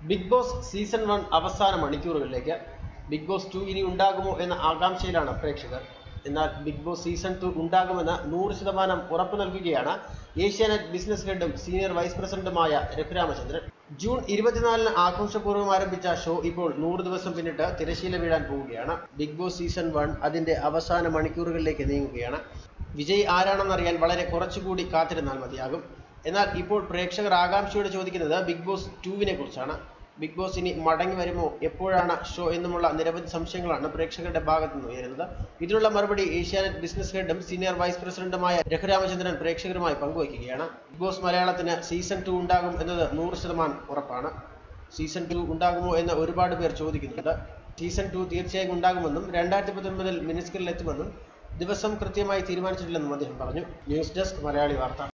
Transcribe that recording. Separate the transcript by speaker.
Speaker 1: big boss season one അവസാന മണിക്കൂറുകളിലേക്ക് big boss to ഇനി ഉണ്ടാകുമോ എന്ന ആകാംക്ഷയിലാണ് പ്രേക്ഷകർ എന്നാൽ ബിഗ് ബോസ് സീസൺ ടു ഉണ്ടാകുമെന്ന് നൂറ് ശതമാനം ഉറപ്പു നൽകുകയാണ് ഏഷ്യാനെറ്റ് ബിസിനസ് ഹെഡും സീനിയർ വൈസ് പ്രസിഡന്റുമായ രഘുരാമചന്ദ്രൻ ജൂൺ ഇരുപത്തിനാലിന് ആഘോഷപൂർവ്വം ആരംഭിച്ച ഷോ ഇപ്പോൾ നൂറ് ദിവസം പിന്നിട്ട് തിരശീല വീഴാൻ പോവുകയാണ് ബിഗ് ബോസ് സീസൺ വൺ അതിന്റെ അവസാന മണിക്കൂറുകളിലേക്ക് നീങ്ങുകയാണ് വിജയ് ആരാണെന്നറിയാൻ വളരെ കുറച്ചുകൂടി കാത്തിരുന്നാൽ മതിയാകും എന്നാൽ ഇപ്പോൾ പ്രേക്ഷകർ ആകാംക്ഷയോടെ ചോദിക്കുന്നത് ബിഗ് ബോസ് ടുവിനെ കുറിച്ചാണ് ബിഗ് ബോസ് ഇനി മടങ്ങി വരുമോ എപ്പോഴാണ് ഷോ എന്നുമുള്ള നിരവധി സംശയങ്ങളാണ് പ്രേക്ഷകരുടെ ഭാഗത്തു നിന്ന് ഉയരുന്നത് ഇതിനുള്ള മറുപടി ഏഷ്യാനെറ്റ് ബിസിനസ് ഹെഡും സീനിയർ വൈസ് പ്രസിഡന്റുമായ രഘുരാമചന്ദ്രൻ പ്രേക്ഷകരുമായി പങ്കുവയ്ക്കുകയാണ് ബിഗ് ബോസ് മലയാളത്തിന് സീസൺ ടു ഉണ്ടാകും എന്നത് നൂറ് ശതമാനം ഉറപ്പാണ് സീസൺ ടു ഉണ്ടാകുമോ എന്ന് ഒരുപാട് പേർ ചോദിക്കുന്നുണ്ട് സീസൺ ടു തീർച്ചയായും ഉണ്ടാകുമെന്നും രണ്ടായിരത്തി പത്തൊൻപതിൽ മിനിസ്കറിൽ എത്തുമെന്നും ദിവസം കൃത്യമായി തീരുമാനിച്ചിട്ടില്ലെന്നും അദ്ദേഹം പറഞ്ഞു ന്യൂസ് ഡെസ്ക് മലയാളി വാർത്ത